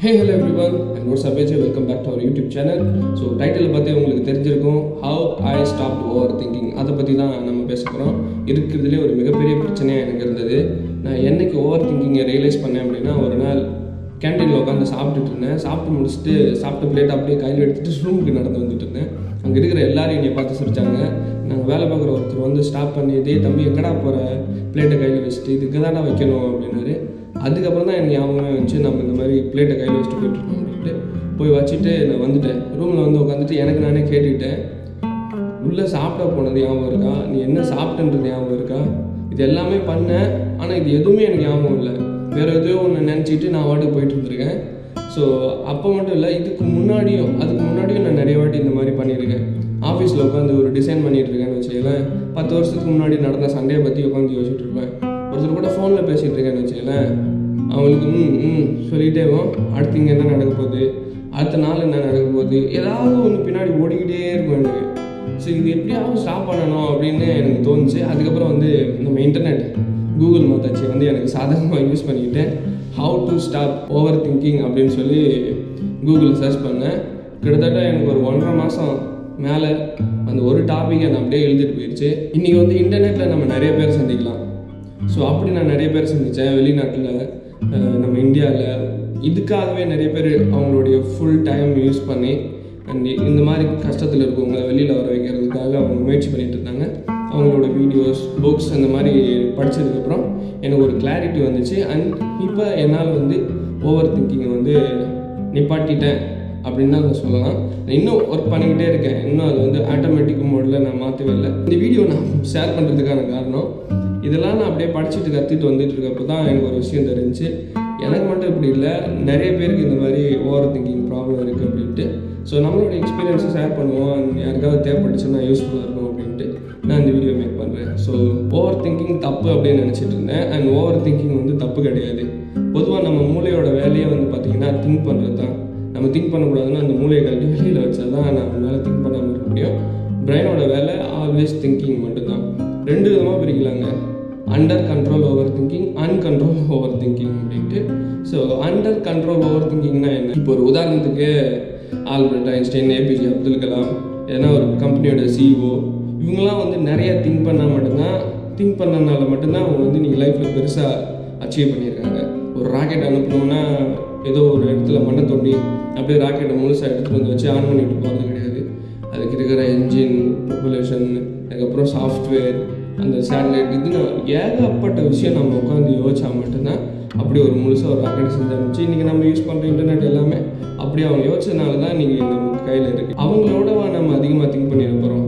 hey hello everyone and what's up welcome back to our YouTube channel so title பார்த்து உங்களுக்கு தெரிஞ்சிருக்கும் how I stop overthinking அதை பற்றி தான் நம்ம பேச போகிறோம் இருக்கிறதுலே ஒரு மிகப்பெரிய பிரச்சனையாக எனக்கு இருந்தது நான் என்னைக்கு ஓவர் திங்கிங்கை ரியலைஸ் பண்ணேன் அப்படின்னா ஒரு நாள் கேன்டீனில் உட்காந்து சாப்பிட்டுட்டு இருந்தேன் சாப்பிட்டு முடிச்சுட்டு சாப்பிட்ட பிளேட் அப்படியே கையில் எடுத்துகிட்டு ரூமுக்கு நடந்து வந்துட்டு இருந்தேன் அங்கே இருக்கிற எல்லாரும் என்னை பார்த்து சிரிச்சாங்க நாங்கள் வேலை பார்க்குற ஒருத்தர் வந்து ஸ்டாப் பண்ணி இதே தம்பி எங்கடா போகிற பிளேட்டை கையில் வச்சுட்டு இதுக்கு தானே வைக்கணும் அப்படின்னாரு அதுக்கப்புறம் தான் எனக்கு ஞாபகமே வந்துச்சு நம்ம இந்த மாதிரி பிளேட்டை கையில் வச்சுட்டு போயிட்டுருக்கோம் அப்படின்ட்டு போய் வச்சுட்டு நான் வந்துட்டேன் ரூமில் வந்து உட்காந்துட்டு எனக்கு நானே கேட்டுக்கிட்டேன் உள்ளே சாப்பிட போனது ஞாபகம் இருக்கா நீ என்ன சாப்பிட்டன்றது ஞாபகம் இருக்கா இது எல்லாமே பண்ணேன் ஆனால் இது எதுவுமே எனக்கு ஞாபகம் இல்லை வேறு எதையோ ஒன்று நினச்சிட்டு நான் வாட்டுக்கு போயிட்டு இருந்திருக்கேன் ஸோ அப்போ மட்டும் இல்லை இதுக்கு முன்னாடியும் அதுக்கு முன்னாடியும் நான் நிறைய வாட்டி இந்த மாதிரி பண்ணியிருக்கேன் ஆஃபீஸில் உட்காந்து ஒரு டிசைன் பண்ணிட்டு இருக்கேன்னு வச்சுக்கலேன் பத்து வருஷத்துக்கு முன்னாடி நடந்த சண்டையை பற்றி உட்காந்து யோசிச்சுட்டு இருப்பேன் ஒருத்தர் கூட ஃபோனில் பேசிகிட்டு இருக்கேன்னு வச்சுக்கலேன் அவங்களுக்கு ம் ம் சொல்லிட்டேவோம் அடுத்து இங்கே என்ன நடக்க போகுது அடுத்த நாள் என்ன நடக்க போகுது ஏதாவது ஒன்று பின்னாடி ஓடிக்கிட்டே இருக்கும் எனக்கு ஸோ இது எப்படியாவது ஸ்டாப் பண்ணணும் அப்படின்னு எனக்கு தோணுச்சு அதுக்கப்புறம் வந்து நம்ம இன்டர்நெட் கூகுள் மத்தாச்சி வந்து எனக்கு சாதகமாக யூஸ் பண்ணிக்கிட்டேன் how to stop overthinking அப்படின்னு சொல்லி கூகுளில் சர்ச் பண்ணேன் கிட்டத்தட்ட எனக்கு ஒரு ஒன்றரை மாதம் மேலே அந்த ஒரு டாப்பிக்கை நான் அப்படியே எழுதிட்டு போயிடுச்சு இன்றைக்கி வந்து இன்டர்நெட்டில் நம்ம நிறைய பேர் சந்திக்கலாம் ஸோ அப்படி நான் நிறைய பேர் சந்தித்தேன் வெளிநாட்டில் நம்ம இந்தியாவில் இதுக்காகவே நிறைய பேர் அவங்களுடைய ஃபுல் டைம் யூஸ் பண்ணி அண்ட் இந்த மாதிரி கஷ்டத்தில் இருக்கவங்க வெளியில் வர வைக்கிறதுக்காக அவங்க முயற்சி பண்ணிட்டு இருந்தாங்க அவங்களோட வீடியோஸ் புக்ஸ் அந்த மாதிரி படித்ததுக்கப்புறம் எனக்கு ஒரு கிளாரிட்டி வந்துச்சு அண்ட் இப்போ என்னால் வந்து ஓவர் திங்கிங்கை வந்து நிப்பாட்டிட்டேன் அப்படின்னு தான் நான் சொல்லலாம் நான் இன்னும் ஒர்க் பண்ணிக்கிட்டே இருக்கேன் இன்னும் அது வந்து ஆட்டோமேட்டிக் மோடில் நான் மாற்றவே இல்லை இந்த வீடியோ நான் ஷேர் பண்ணுறதுக்கான காரணம் இதெல்லாம் நான் அப்படியே படிச்சுட்டு கற்றுட்டு வந்துட்டு இருக்கப்போ தான் எனக்கு ஒரு விஷயம் தெரிஞ்சு எனக்கு மட்டும் இப்படி இல்லை நிறைய பேருக்கு இந்த மாதிரி ஓவர் திங்கிங் ப்ராப்ளம் இருக்குது அப்படின்ட்டு ஸோ நம்மளோட எக்ஸ்பீரியன்ஸை ஷேர் பண்ணுவோம் யாருக்காவது தேவைப்பட்டுச்சுன்னா யூஸ்ஃபுல்லாக இருக்கும் அப்படின்ட்டு நான் இந்த வீடியோ மேக் பண்ணுறேன் ஸோ ஓவர் திங்கிங் தப்பு அப்படின்னு நினச்சிட்டு இருந்தேன் அண்ட் ஓவர் திங்கிங் வந்து தப்பு கிடையாது பொதுவாக நம்ம மூளையோட வேலையை வந்து பார்த்திங்கன்னா திங்க் பண்ணுறது தான் நம்ம திங்க் பண்ணக்கூடாதுன்னா அந்த மூளையை கழட்டி வெளியில் வச்சா தான் நம்ம மேலே திங்க் பண்ணாமல் இருக்க முடியும் பிரெயினோட வேலை ஆல்வேஸ் திங்கிங் மட்டும்தான் ரெண்டு விதமாக பிரிக்கலாங்க under control overthinking uncontrol overthinking அப்படின்ட்டு ஸோ அண்டர் கண்ட்ரோல் ஓவர் திங்கிங்னா என்ன இப்போ ஒரு உதாரணத்துக்கு Albert Einstein A P J Abdul Kalam ஏன்னா ஒரு கம்பெனியோட சிஇஓ இவங்கெல்லாம் வந்து நிறைய திங்க் பண்ணால் மட்டும்தான் திங்க் பண்ணனால மட்டும்தான் அவங்க வந்து நீங்கள் லைஃப்பில் பெருசாக அச்சீவ் பண்ணியிருக்காங்க ஒரு ராக்கெட் அனுப்பணும்னா ஏதோ ஒரு இடத்துல மண்ணை தோண்டி அப்படியே ராக்கெட்டை முழுசாக எடுத்துகிட்டு வந்து வச்சு ஆன் பண்ணிட்டு போகிறது கிடையாது அதுக்கு இருக்கிற என்ஜின் ப்ரொபலேஷன் அதுக்கப்புறம் சாஃப்ட்வேர் அந்த சேட்டலைட் இதுன்னு ஏகப்பட்ட விஷயம் நம்ம உட்காந்து யோசிச்சா மட்டும்தான் அப்படி ஒரு முழுசாக ஒரு ராக்கெட் செஞ்சு அனுப்பிச்சு இன்றைக்கி நம்ம யூஸ் பண்ணுற இன்டர்நெட் எல்லாமே அப்படி அவங்க யோசிச்சதுனால தான் இன்றைக்கி நம்ம கையில் இருக்குது அவங்களோட நம்ம அதிகமாக திங்க் பண்ணிட போகிறோம்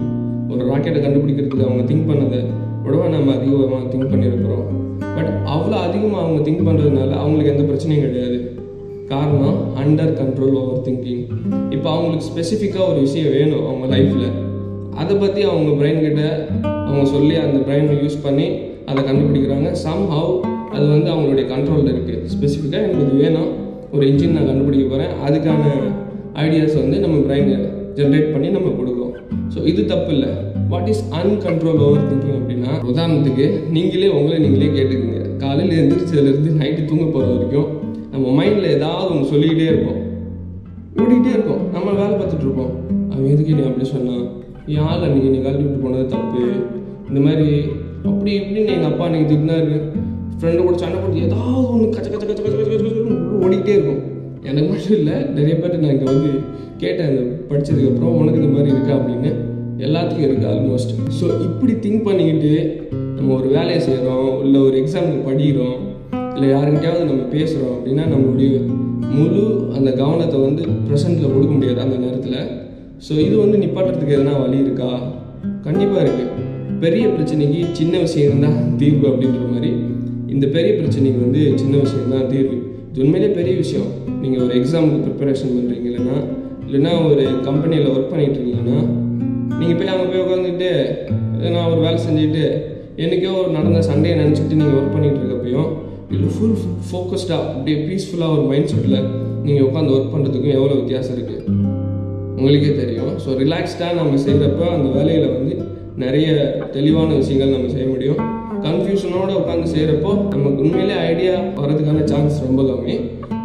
ஒரு ராக்கெட்டை கண்டுபிடிக்கிறதுக்கு அவங்க திங்க் பண்ணதை விடவா நம்ம அதிகமாக திங்க் பண்ணிட போகிறோம் பட் அவ்வளோ அதிகமாக அவங்க திங்க் பண்ணுறதுனால அவங்களுக்கு எந்த பிரச்சனையும் கிடையாது காரணம் அண்டர் கண்ட்ரோல் ஓவர் திங்கிங் இப்போ அவங்களுக்கு ஸ்பெசிஃபிக்காக ஒரு விஷயம் வேணும் அவங்க லைஃப்பில் அதை பற்றி அவங்க பிரெயின் கிட்ட அவங்க சொல்லி அந்த பிரெயினை யூஸ் பண்ணி அதை கண்டுபிடிக்கிறாங்க சம் ஹவ் அது வந்து அவங்களுடைய கண்ட்ரோலில் இருக்குது ஸ்பெசிஃபிக்காக எனக்கு இது வேணும் ஒரு இன்ஜின் நான் கண்டுபிடிக்க போகிறேன் அதுக்கான ஐடியாஸ் வந்து நம்ம பிரெயின் ஜென்ரேட் பண்ணி நம்ம கொடுக்கும் ஸோ இது தப்பு இல்லை what is uncontrol overthinking அப்படின்னா உதாரணத்துக்கு நீங்களே உங்களை நீங்களே கேட்டுக்குங்க காலையில் எழுந்திரிச்சதுலேருந்து நைட்டு தூங்க போகிற வரைக்கும் நம்ம மைண்டில் ஏதாவது ஒன்று சொல்லிக்கிட்டே இருப்போம் ஓடிக்கிட்டே இருக்கோம் நம்ம வேலை பார்த்துட்டு இருப்போம் அவன் எதுக்கு நீ அப்படி சொன்னான் என் ஆள் அன்றைக்கி நீ கழட்டி விட்டு போனது தப்பு இந்த மாதிரி அப்படி இப்படின்னு எங்கள் அப்பா அன்றைக்கி திட்டினாரு ஃப்ரெண்டு கூட சண்டை போட்டு ஏதாவது ஒன்று கச்ச கச்ச கச்ச கச்ச கச்ச கச்ச ஓடிக்கிட்டே இருக்கும் எனக்கு மட்டும் இல்லை நிறைய பேர்ட்டு நான் இங்கே வந்து கேட்டேன் அந்த படித்ததுக்கப்புறம் உனக்கு இந்த மாதிரி இருக்கா அப்படின்னு எல்லாத்துக்கும் இருக்குது ஆல்மோஸ்ட் ஸோ இப்படி திங்க் பண்ணிக்கிட்டு நம்ம ஒரு வேலையை செய்கிறோம் இல்லை ஒரு எக்ஸாமுக்கு படிக்கிறோம் இல்லை யாருக்கிட்டையாவது நம்ம பேசுகிறோம் அப்படின்னா நம்மளுடைய முழு அந்த கவனத்தை வந்து ப்ரெசண்ட்டில் கொடுக்க முடியாது அந்த நேரத்தில் ஸோ இது வந்து நிப்பாட்டுறதுக்கு எதனா வழி இருக்கா கண்டிப்பாக இருக்குது பெரிய பிரச்சனைக்கு சின்ன விஷயம் தான் தீர்வு அப்படின்ற மாதிரி இந்த பெரிய பிரச்சனைக்கு வந்து சின்ன விஷயம் தான் தீர்வு இது உண்மையிலே பெரிய விஷயம் நீங்கள் ஒரு எக்ஸாமுக்கு ப்ரிப்பரேஷன் பண்ணுறீங்க இல்லைன்னா இல்லைன்னா ஒரு கம்பெனியில் ஒர்க் பண்ணிட்டு இருக்கீங்கன்னா நீங்கள் போய் அங்கே போய் உட்காந்துட்டு நான் ஒரு வேலை செஞ்சுட்டு என்றைக்கோ ஒரு நடந்த சண்டையை நினச்சிக்கிட்டு நீங்கள் ஒர்க் பண்ணிகிட்டு இருக்கப்பையும் இல்லை ஃபுல் ஃபோக்கஸ்டாக அப்படியே பீஸ்ஃபுல்லாக ஒரு மைண்ட் செட்டில் நீங்கள் உட்காந்து ஒர்க் பண்ணுறதுக்கும் எவ்வளோ வித்தியாசம் இருக்குது உங்களுக்கே தெரியும் ஸோ ரிலாக்ஸ்டாக நம்ம செய்கிறப்ப அந்த வேலையில் வந்து நிறைய தெளிவான விஷயங்கள் நம்ம செய்ய முடியும் கன்ஃபியூஷனோட உட்காந்து செய்கிறப்போ நமக்கு உண்மையிலே ஐடியா வரதுக்கான சான்ஸ் ரொம்ப கம்மி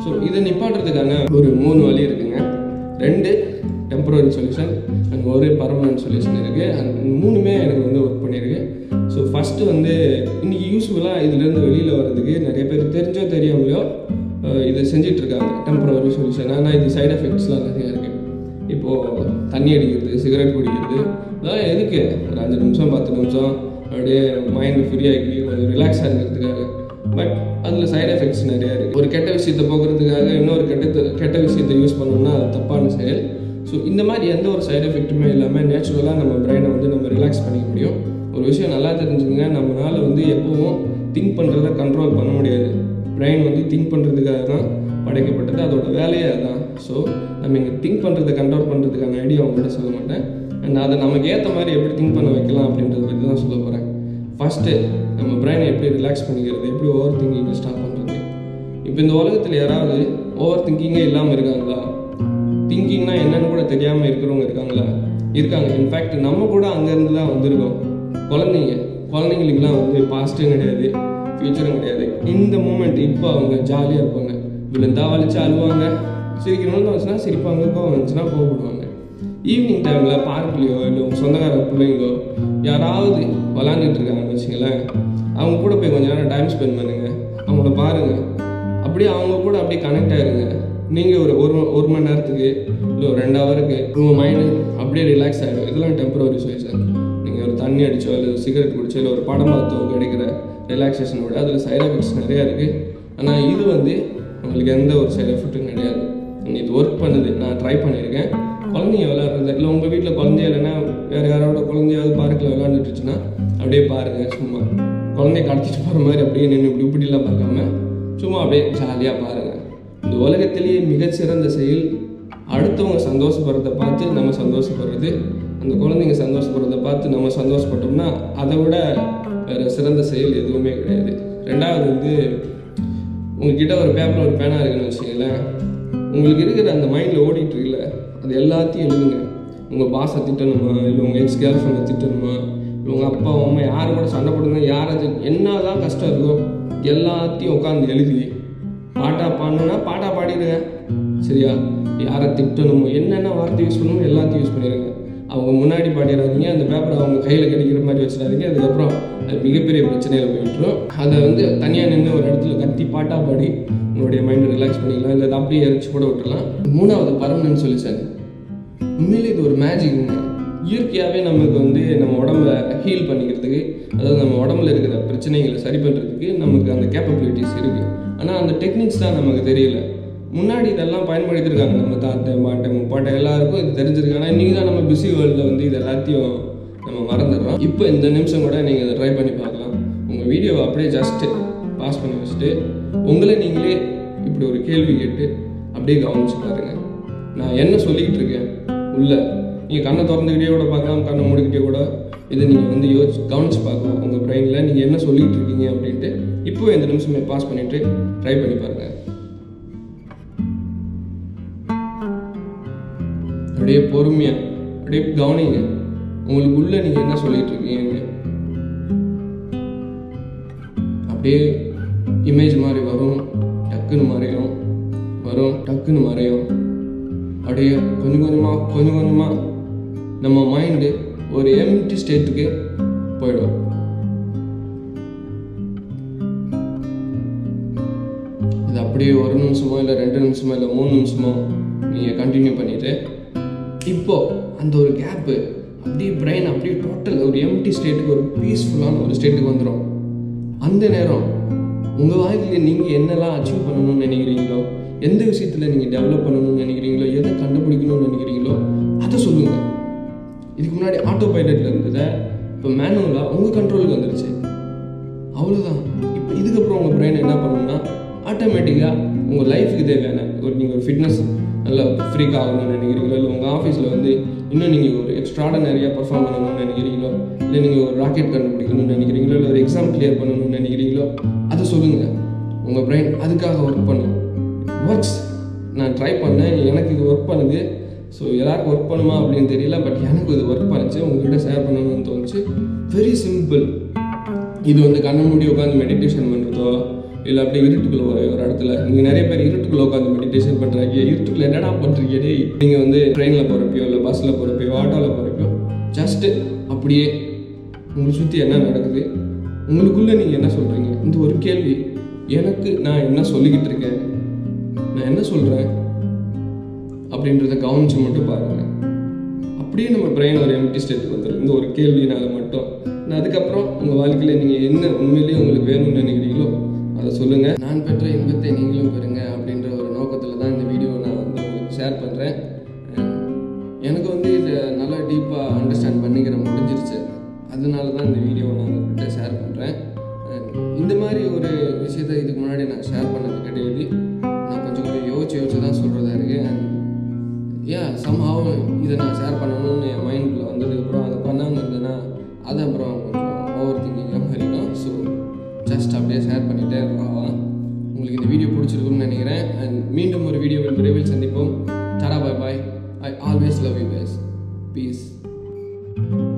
ஸோ இதை நிப்பாட்டுறதுக்கான ஒரு மூணு வழி இருக்குங்க ரெண்டு டெம்பரரி சொல்யூஷன் அண்ட் ஒரு பர்மனன்ட் சொல்யூஷன் இருக்குது அண்ட் மூணுமே எனக்கு வந்து ஒர்க் பண்ணியிருக்கு ஸோ ஃபஸ்ட்டு வந்து இன்றைக்கி யூஸ்ஃபுல்லாக இதுலேருந்து வெளியில் வர்றதுக்கு நிறைய பேர் தெரிஞ்சோ தெரியாமலையோ அஹ், இதை செஞ்சுட்டு இருக்காங்க டெம்பரரி சொல்யூஷன் ஆனால் இது சைடு எஃபெக்ட்ஸ்லாம் நிறையா இருக்குது இப்போது தண்ணி அடிக்கிறது சிகரெட் குடிக்கிறது அதெல்லாம் எதுக்கு ஒரு அஞ்சு நிமிஷம் பத்து நிமிஷம் அப்படியே மைண்ட் ஃப்ரீயாக்கி கொஞ்சம் ரிலாக்ஸாக இருக்கிறதுக்காக பட் அதில் சைடு எஃபெக்ட்ஸ் நிறையா இருக்குது ஒரு கெட்ட விஷயத்தை போக்குறதுக்காக இன்னொரு கெட்ட கெட்ட விஷயத்தை யூஸ் பண்ணோம்னா அது தப்பான செயல் ஸோ இந்த மாதிரி எந்த ஒரு சைடு எஃபெக்ட்டுமே இல்லாமல் நேச்சுரலாக நம்ம பிரெயினை வந்து நம்ம ரிலாக்ஸ் பண்ணிக்க முடியும் ஒரு விஷயம் நல்லா தெரிஞ்சுக்கங்க நம்மளால் வந்து எப்பவும் திங்க் பண்ணுறத கண்ட்ரோல் பண்ண முடியாது பிரெயின் வந்து திங்க் பண்ணுறதுக்காக தான் படைக்கப்பட்டது அதோட வேலையே அதான் ஸோ நம்ம இங்கே திங்க் பண்ணுறதை கண்ட்ரோல் பண்ணுறதுக்கான ஐடியா உங்கள்கிட்ட சொல்ல மாட்டேன் அண்ட் அதை நமக்கு ஏற்ற மாதிரி எப்படி திங்க் பண்ண வைக்கலாம் அப்படின்றத பற்றி தான் சொல்ல போகிறேன் ஃபஸ்ட்டு நம்ம பிரெயினை எப்படி ரிலாக்ஸ் பண்ணிக்கிறது எப்படி ஓவர் திங்கிங்கை ஸ்டாப் பண்ணுறது இப்போ இந்த உலகத்தில் யாராவது ஓவர் திங்கிங்கே இல்லாமல் இருக்காங்களா திங்கிங்னா என்னன்னு கூட தெரியாமல் இருக்கிறவங்க இருக்காங்களா இருக்காங்க இன்ஃபேக்ட் நம்ம கூட அங்கேருந்து தான் வந்திருக்கோம் குழந்தைங்க குழந்தைங்களுக்குலாம் வந்து பாஸ்ட்டும் கிடையாது ஃப்யூச்சரும் கிடையாது இந்த மூமெண்ட் இப்போ அவங்க ஜாலியாக இருப்பாங்க விழுந்தா வலிச்சு அழுவாங்க சிரிக்கணும்னு வந்துச்சுன்னா சிரிப்பாங்க கோவம் வந்துச்சுன்னா கோவப்படுவாங்க ஈவினிங் டைமில் பார்க்லேயோ இல்லை உங்கள் சொந்தக்கார பிள்ளைங்களோ யாராவது விளாண்டுட்டு இருக்காங்கன்னு வச்சுங்களேன் அவங்க கூட போய் கொஞ்ச நேரம் டைம் ஸ்பெண்ட் பண்ணுங்க அவங்கள பாருங்கள் அப்படியே அவங்க கூட அப்படியே கனெக்ட் ஆயிருங்க நீங்கள் ஒரு ஒரு ஒரு மணி நேரத்துக்கு இல்லை ஒரு ரெண்டு ஹவருக்கு உங்கள் மைண்டு அப்படியே ரிலாக்ஸ் ஆகிடும் இதெல்லாம் டெம்பரரி சொல்யூஷன் நீங்கள் ஒரு தண்ணி அடிச்சோ இல்லை சிகரெட் குடிச்சோ இல்லை ஒரு படம் பார்த்தோ கிடைக்கிற ரிலாக்ஸேஷனோட அதில் சைடு எஃபெக்ட்ஸ் நிறையா இருக்குது ஆனால் இது வந்து உங்களுக்கு எந்த ஒரு சைடு எஃபெக்ட்டும் கிடையாது இது ஒர்க் பண்ணுது நான் ட்ரை பண்ணியிருக்கேன் குழந்தைங்க விளையாடுறது இல்லை உங்கள் வீட்டில் குழந்தைய இல்லைன்னா வேறு யாரோட குழந்தையாவது பார்க்கில் விளையாண்டுட்டுச்சுன்னா அப்படியே பாருங்கள் சும்மா குழந்தைய கடத்திட்டு போகிற மாதிரி அப்படியே நின்று இப்படி இப்படிலாம் பார்க்காம சும்மா அப்படியே ஜாலியாக பாருங்கள் இந்த உலகத்திலேயே மிகச்சிறந்த செயல் அடுத்தவங்க சந்தோஷப்படுறத பார்த்து நம்ம சந்தோஷப்படுறது அந்த குழந்தைங்க சந்தோஷப்படுறத பார்த்து நம்ம சந்தோஷப்பட்டோம்னா அதை விட வேறு சிறந்த செயல் எதுவுமே கிடையாது ரெண்டாவது வந்து உங்ககிட்ட ஒரு பேப்பர் ஒரு பேனா இருக்குன்னு வச்சுங்களேன் உங்களுக்கு இருக்கிற அந்த மைண்டில் ஓடிட்டு இருக்குல்ல அது எல்லாத்தையும் எழுதுங்க உங்கள் பாஸை திட்டணுமா இல்லை உங்கள் எக்ஸ் கேர்ள் ஃப்ரெண்டை திட்டணுமா இல்லை உங்கள் அப்பா அம்மா யார் கூட சண்டை போடுங்க யாராச்சும் என்ன தான் கஷ்டம் இருக்கோ எல்லாத்தையும் உட்காந்து எழுதி பாட்டா பாடணுன்னா பாட்டா பாடிடுங்க சரியா யாரை திட்டணுமோ என்னென்ன வார்த்தை யூஸ் பண்ணணுமோ எல்லாத்தையும் யூஸ் பண்ணிடுங்க அவங்க முன்னாடி பாடிடாதீங்க அந்த பேப்பரை அவங்க கையில் கிடைக்கிற மாதிரி வச்சிடாதீங்க அதுக்கப்புறம் அது மிகப்பெரிய பிரச்சனையில் போய் விட்டுரும் அதை வந்து தனியாக நின்று ஒரு இடத்துல கத்தி பாட்டா பாடி உங்களுடைய மைண்டை ரிலாக்ஸ் பண்ணிக்கலாம் இல்லை அதை அப்படியே இறச்சி கூட விட்டுறலாம் மூணாவது பர்மனன்ட் சொல்யூஷன் உண்மையிலே இது ஒரு மேஜிக்ங்க இயற்கையாகவே நமக்கு வந்து நம்ம உடம்ப ஹீல் பண்ணிக்கிறதுக்கு அதாவது நம்ம உடம்புல இருக்கிற பிரச்சனைகளை சரி பண்ணுறதுக்கு நமக்கு அந்த கேப்பபிலிட்டிஸ் இருக்குது ஆனால் அந்த டெக்னிக்ஸ் தான் நமக்கு தெரியல முன்னாடி இதெல்லாம் பயன்படுத்தியிருக்காங்க நம்ம தாத்தா பாட்டை முப்பாட்டை எல்லாருக்கும் இது தெரிஞ்சிருக்கு ஆனால் இன்றைக்கி தான் நம்ம பிஸி வேர்ல்டில் வந்து இது எல்லாத்தையும் நம்ம மறந்துடுறோம் இப்போ இந்த நிமிஷம் கூட நீங்கள் இதை ட்ரை பண்ணி பார்க்கலாம் உங்கள் வீடியோவை அப்படியே ஜஸ்ட்டு பாஸ் பண்ணி வச்சுட்டு உங்களை நீங்களே இப்படி ஒரு கேள்வி கேட்டு அப்படியே கவனிச்சு பாருங்கள் நான் என்ன சொல்லிக்கிட்டு இருக்கேன் உள்ள நீங்கள் கண்ணை திறந்துக்கிட்டே கூட பார்க்கலாம் கண்ணை மூடிக்கிட்டே கூட இதை நீங்கள் வந்து யோசிச்சு கவனிச்சு பார்க்கலாம் உங்கள் பிரெயினில் நீங்கள் என்ன சொல்லிக்கிட்டு இருக்கீங்க அப்படின்ட்டு இப்போ இந்த நிமிஷமே பாஸ் பண்ணிவிட்டு ட்ரை பண்ணி பாருங்கள் அப்படியே பொறுமையாக அப்படியே கவனிங்க உங்களுக்கு உள்ள நீங்கள் என்ன சொல்லிட்டு இருக்கீங்க அப்படியே இமேஜ் மாதிரி வரும் டக்குன்னு மறையும் வரும் டக்குன்னு மறையும் அப்படியே கொஞ்சம் கொஞ்சமாக கொஞ்சம் கொஞ்சமாக நம்ம மைண்டு ஒரு எம்டி ஸ்டேட்டுக்கு போயிடும் இது அப்படியே ஒரு நிமிஷமோ இல்லை ரெண்டு நிமிஷமோ இல்லை மூணு நிமிஷமோ நீங்கள் கண்டினியூ பண்ணிட்டு இப்போ அந்த ஒரு கேப்பு அப்படியே பிரெயின் அப்படியே டோட்டல் ஒரு எம்டி ஸ்டேட்டுக்கு ஒரு பீஸ்ஃபுல்லான ஒரு ஸ்டேட்டுக்கு வந்துடும் அந்த நேரம் உங்கள் வாழ்க்கையில் நீங்கள் என்னெல்லாம் அச்சீவ் பண்ணணும்னு நினைக்கிறீங்களோ எந்த விஷயத்தில் நீங்கள் டெவலப் பண்ணணும்னு நினைக்கிறீங்களோ எதை கண்டுபிடிக்கணும்னு நினைக்கிறீங்களோ அதை சொல்லுங்கள் இதுக்கு முன்னாடி ஆட்டோ பைலட்டில் இருந்ததை இப்போ மேனுவலாக உங்கள் கண்ட்ரோலுக்கு வந்துருச்சு அவ்வளோதான் இப்போ இதுக்கப்புறம் உங்கள் பிரெயின் என்ன பண்ணணும்னா ஆட்டோமேட்டிக்காக உங்கள் லைஃபுக்கு தேவையான ஒரு நீங்கள் ஒரு ஃபிட்னஸ் நல்லா ஃப்ரீக் ஆகணும்னு நினைக்கிறீங்களோ இல்லை உங்கள் ஆஃபீஸில் வந்து இன்னும் நீங்கள் ஒரு எக்ஸ்ட்ராடனரியாக பர்ஃபார்ம் பண்ணணும்னு நினைக்கிறீங்களோ இல்லை நீங்கள் ஒரு ராக்கெட் கண்டுபிடிக்கணும்னு நினைக்கிறீங்களோ இல்லை ஒரு எக்ஸாம் கிளியர் பண்ணணும்னு நினைக்கிறீங்களோ அதை சொல்லுங்கள் உங்கள் பிரெயின் அதுக்காக ஒர்க் பண்ணும் ஒர்க்ஸ் நான் ட்ரை பண்ணேன் எனக்கு இது ஒர்க் பண்ணுது ஸோ எல்லாருக்கும் ஒர்க் பண்ணுமா அப்படின்னு தெரியல பட் எனக்கு இது ஒர்க் பண்ணுச்சு உங்ககிட்ட ஷேர் பண்ணணும்னு தோணுச்சு வெரி சிம்பிள் இது வந்து கண்ணை மூடி உட்காந்து மெடிடேஷன் பண்ணுறதோ இல்லை அப்படியே இருட்டுக்குள்ள ஒரு ஒரு இடத்துல நீங்கள் நிறைய பேர் இருட்டுக்குள்ள உட்காந்து மெடிடேஷன் பண்ணுறாங்க இருட்டுக்குள்ள என்னடா பண்ணுறீங்க டேய் நீங்கள் வந்து ட்ரெயினில் போகிறப்பையோ இல்லை பஸ்ஸில் போகிறப்பையோ ஆட்டோவில் போகிறப்பையோ ஜஸ்ட்டு அப்படியே உங்களை சுற்றி என்ன நடக்குது உங்களுக்குள்ளே நீங்கள் என்ன சொல்கிறீங்க இந்த ஒரு கேள்வி எனக்கு நான் என்ன சொல்லிக்கிட்டு இருக்கேன் நான் என்ன சொல்கிறேன் அப்படின்றத கவனிச்சு மட்டும் பாருங்கள் அப்படியே நம்ம பிரெயின் ஒரு எம்டி ஸ்டேட்டுக்கு வந்துடும் இந்த ஒரு கேள்வினால மட்டும் நான் அதுக்கப்புறம் உங்கள் வாழ்க்கையில் நீங்கள் என்ன உண்மையிலேயே உங்களுக்கு வேணும்னு நினைக்கிறீங்களோ அதை சொல்லுங்கள் நான் பெற்ற இன்பத்தை நீங்களும் பெறுங்க அப்படின்ற ஒரு நோக்கத்தில் தான் இந்த வீடியோ நான் வந்து உங்களுக்கு ஷேர் பண்ணுறேன் எனக்கு வந்து இதை நல்லா டீப்பாக அண்டர்ஸ்டாண்ட் பண்ணிக்கிற முடிஞ்சிருச்சு அதனால தான் இந்த வீடியோவை நான் உங்கள்கிட்ட ஷேர் பண்ணுறேன் இந்த மாதிரி ஒரு விஷயத்தை இதுக்கு முன்னாடி நான் ஷேர் பண்ணது கிடையாது நான் கொஞ்சம் கொஞ்சம் யோசிச்சு யோசிச்சு தான் சொல்கிறதா இருக்குது அண்ட் ஏன் சம்ஹாவ் இதை நான் ஷேர் பண்ணணும்னு என் மைண்டுக்குள்ளே வந்ததுக்கப்புறம் அதை பண்ணாமல் இருந்தேன்னா அது அப்புறம் கொஞ்சம் ஓவர் திங்கிங்காக மாறிடும் ஸோ ஜஸ்ட் அப்படியே ஷேர் பண்ணிகிட்டே இருக்கலாம் உங்களுக்கு இந்த வீடியோ பிடிச்சிருக்கும்னு நினைக்கிறேன் அண்ட் மீண்டும் ஒரு வீடியோவில் விரைவில் சந்திப்போம் tata bye bye I always love you guys piece